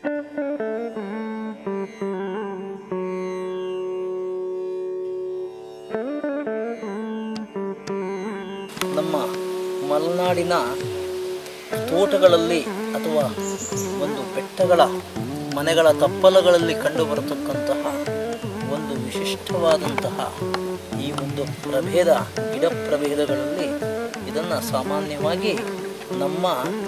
ನಮ್ಮ ಮಲೆನಾಡಿನ ತೋಟಗಳಲ್ಲಿ ಅಥವಾ ಒಂದು ಬೆಟ್ಟಗಳ ಮನೆಗಳ ತಪ್ಪಲಗಳಲ್ಲಿ ಕಂಡುಬರತಕ್ಕಂತಹ ಒಂದು ವಿಶಿಷ್ಟವಾದಂತಹ ಈ ಒಂದು ಪ್ರಭೇದ ಗಿಡ ಪ್ರಭೇದಗಳಲ್ಲಿ ಇದನ್ನು ಸಾಮಾನ್ಯವಾಗಿ ನಮ್ಮ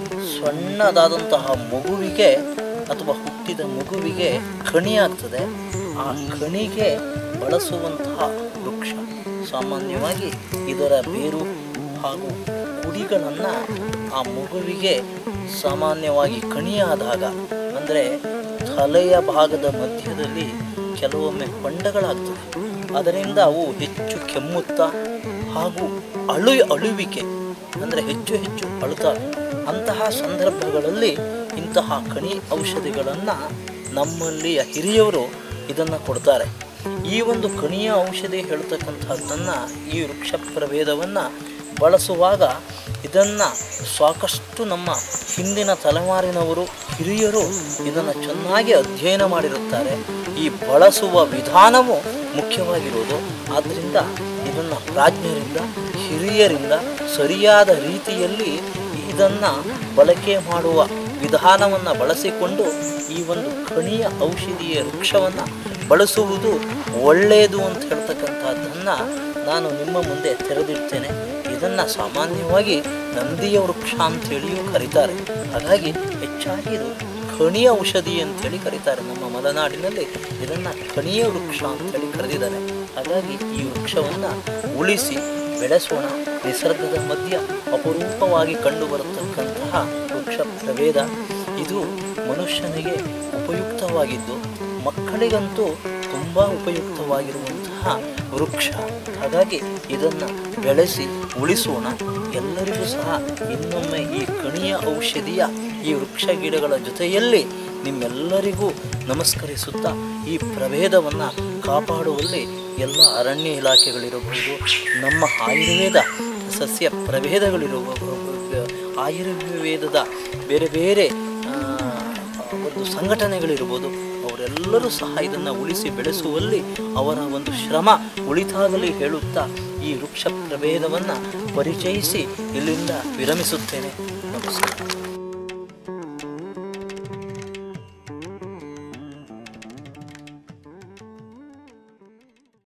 ಸಣ್ಣದಾದಂತಹ ಮಗುವಿಗೆ ಅಥವಾ ಹುಟ್ಟಿದ ಮಗುವಿಗೆ ಕಣಿಯಾಗ್ತದೆ ಆ ಕಣಿಗೆ ಬಳಸುವಂತಹ ವೃಕ್ಷ ಸಾಮಾನ್ಯವಾಗಿ ಇದರ ಬೇರು ಹಾಗೂ ಕುಡಿಗಳನ್ನು ಆ ಮಗುವಿಗೆ ಸಾಮಾನ್ಯವಾಗಿ ಕಣಿಯಾದಾಗ ಅಂದರೆ ತಲೆಯ ಭಾಗದ ಮಧ್ಯದಲ್ಲಿ ಕೆಲವೊಮ್ಮೆ ಪಂಡಗಳಾಗ್ತದೆ ಅದರಿಂದ ಅವು ಹೆಚ್ಚು ಕೆಮ್ಮುತ್ತಾ ಹಾಗೂ ಅಳು ಅಳುವಿಕೆ ಅಂದರೆ ಹೆಚ್ಚು ಹೆಚ್ಚು ಅಳುತ್ತಾರೆ ಅಂತಹ ಸಂದರ್ಭಗಳಲ್ಲಿ ಇಂತಹ ಕಣಿ ಔಷಧಿಗಳನ್ನು ನಮ್ಮಲ್ಲಿಯ ಹಿರಿಯವರು ಇದನ್ನು ಕೊಡ್ತಾರೆ ಈ ಒಂದು ಕಣಿಯ ಔಷಧಿ ಹೇಳ್ತಕ್ಕಂಥದ್ದನ್ನು ಈ ವೃಕ್ಷ ಪ್ರಭೇದವನ್ನು ಬಳಸುವಾಗ ಇದನ್ನು ಸಾಕಷ್ಟು ನಮ್ಮ ಹಿಂದಿನ ತಲೆಮಾರಿನವರು ಹಿರಿಯರು ಇದನ್ನು ಚೆನ್ನಾಗಿ ಅಧ್ಯಯನ ಮಾಡಿರುತ್ತಾರೆ ಈ ಬಳಸುವ ವಿಧಾನವು ಮುಖ್ಯವಾಗಿರುವುದು ಆದ್ದರಿಂದ ಇದನ್ನು ಪ್ರಾಜ್ಞರಿಂದ ಹಿರಿಯರಿಂದ ಸರಿಯಾದ ರೀತಿಯಲ್ಲಿ ಇದನ್ನು ಬಳಕೆ ಮಾಡುವ ವಿಧಾನವನ್ನು ಬಳಸಿಕೊಂಡು ಈ ಒಂದು ಕಣಿಯ ಔಷಧಿಯ ವೃಕ್ಷವನ್ನು ಬಳಸುವುದು ಒಳ್ಳೆಯದು ಅಂತ ಹೇಳ್ತಕ್ಕಂಥದ್ದನ್ನು ನಾನು ನಿಮ್ಮ ಮುಂದೆ ತೆರೆದಿಡ್ತೇನೆ ಇದನ್ನು ಸಾಮಾನ್ಯವಾಗಿ ನಂದಿಯ ವೃಕ್ಷ ಅಂತೇಳಿಯೂ ಕರೀತಾರೆ ಹಾಗಾಗಿ ಹೆಚ್ಚಾಗಿ ಇದು ಕಣಿಯ ಔಷಧಿ ಅಂತೇಳಿ ಕರೀತಾರೆ ನಮ್ಮ ಮಲೆನಾಡಿನಲ್ಲಿ ಇದನ್ನು ಕಣಿಯ ವೃಕ್ಷ ಅಂತೇಳಿ ಕರೆದಿದ್ದಾರೆ ಹಾಗಾಗಿ ಈ ವೃಕ್ಷವನ್ನು ಉಳಿಸಿ ಬೆಳೆಸೋಣ ನಿಸರ್ಗದ ಮಧ್ಯ ಅಪರೂಪವಾಗಿ ಕಂಡುಬರತಕ್ಕಂತಹ ವೃಕ್ಷ ಪ್ರಭೇದ ಇದು ಮನುಷ್ಯನಿಗೆ ಉಪಯುಕ್ತವಾಗಿದ್ದು ಮಕ್ಕಳಿಗಂತೂ ತುಂಬ ಉಪಯುಕ್ತವಾಗಿರುವಂತಹ ವೃಕ್ಷ ಹಾಗಾಗಿ ಇದನ್ನು ಬೆಳೆಸಿ ಉಳಿಸೋಣ ಎಲ್ಲರಿಗೂ ಸಹ ಇನ್ನೊಮ್ಮೆ ಈ ಕಣಿಯ ಔಷಧಿಯ ಈ ವೃಕ್ಷ ಗಿಡಗಳ ಜೊತೆಯಲ್ಲಿ ನಿಮ್ಮೆಲ್ಲರಿಗೂ ನಮಸ್ಕರಿಸುತ್ತಾ ಈ ಪ್ರಭೇದವನ್ನು ಕಾಪಾಡುವಲ್ಲಿ ಎಲ್ಲ ಅರಣ್ಯ ಇಲಾಖೆಗಳಿರಬಹುದು ನಮ್ಮ ಆಯುರ್ವೇದ ಸಸ್ಯ ಪ್ರಭೇದಗಳಿರಬಹುದು ಆಯುರ್ವೇದದ ಬೇರೆ ಬೇರೆ ಆ, ಒಂದು ಸಂಘಟನೆಗಳಿರ್ಬೋದು ಅವರೆಲ್ಲರೂ ಸಹ ಇದನ್ನು ಉಳಿಸಿ ಬೆಳೆಸುವಲ್ಲಿ ಅವರ ಒಂದು ಶ್ರಮ ಉಳಿತಾಗಲಿ ಹೇಳುತ್ತಾ ಈ ವೃಕ್ಷ ಪ್ರಭೇದವನ್ನು ಪರಿಚಯಿಸಿ ಇಲ್ಲಿಂದ ವಿರಮಿಸುತ್ತೇನೆ ನಮಸ್ಕಾರ